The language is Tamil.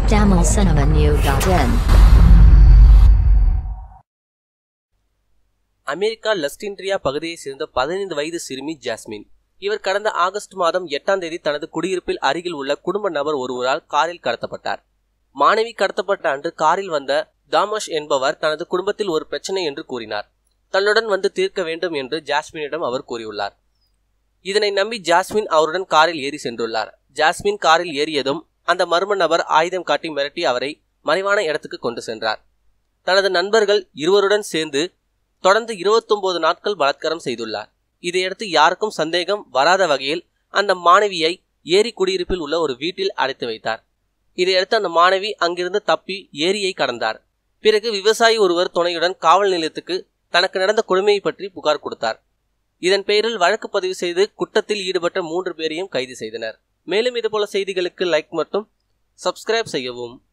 tamilcinemanew.in அமெரிக்கா லஸ்டின்ட்ரியா பகுதியைச் சேர்ந்த பதினைந்து வயது சிறுமி ஜாஸ்மின் இவர் கடந்த ஆகஸ்ட் மாதம் எட்டாம் தேதி தனது குடியிருப்பில் அருகில் உள்ள குடும்ப நபர் ஒருவரால் காரில் கடத்தப்பட்டார் மாணவி கடத்தப்பட்ட அன்று காரில் வந்த தாமஷ் என்பவர் தனது குடும்பத்தில் ஒரு பிரச்சனை என்று கூறினார் தன்னுடன் வந்து தீர்க்க வேண்டும் என்று ஜாஸ்மினிடம் அவர் கூறியுள்ளார் இதனை நம்பி ஜாஸ்மின் அவருடன் காரில் ஏறி சென்றுள்ளார் ஜாஸ்மின் காரில் ஏறியதும் அந்த மர்ம நபர் ஆயுதம் காட்டி மிரட்டி அவரை மறைவான இடத்துக்கு கொண்டு சென்றார் தனது நண்பர்கள் இருவருடன் சேர்ந்து தொடர்ந்து 29 நாட்கள் பலாத்காரம் செய்துள்ளார் இதையடுத்து யாருக்கும் சந்தேகம் வராத வகையில் அந்த மாணவியை ஏரி குடியிருப்பில் உள்ள ஒரு வீட்டில் அடைத்து வைத்தார் இதையடுத்து அந்த மாணவி அங்கிருந்து தப்பி ஏரியை கடந்தார் பிறகு விவசாயி ஒருவர் துணையுடன் காவல் நிலையத்துக்கு தனக்கு நடந்த கொடுமையை பற்றி புகார் கொடுத்தார் இதன் பெயரில் வழக்கு பதிவு செய்து குற்றத்தில் ஈடுபட்ட மூன்று பேரையும் கைது செய்தனர் மேலும் இதுபோல செய்திகளுக்கு லைக் மற்றும் சப்ஸ்கிரைப் செய்யவும்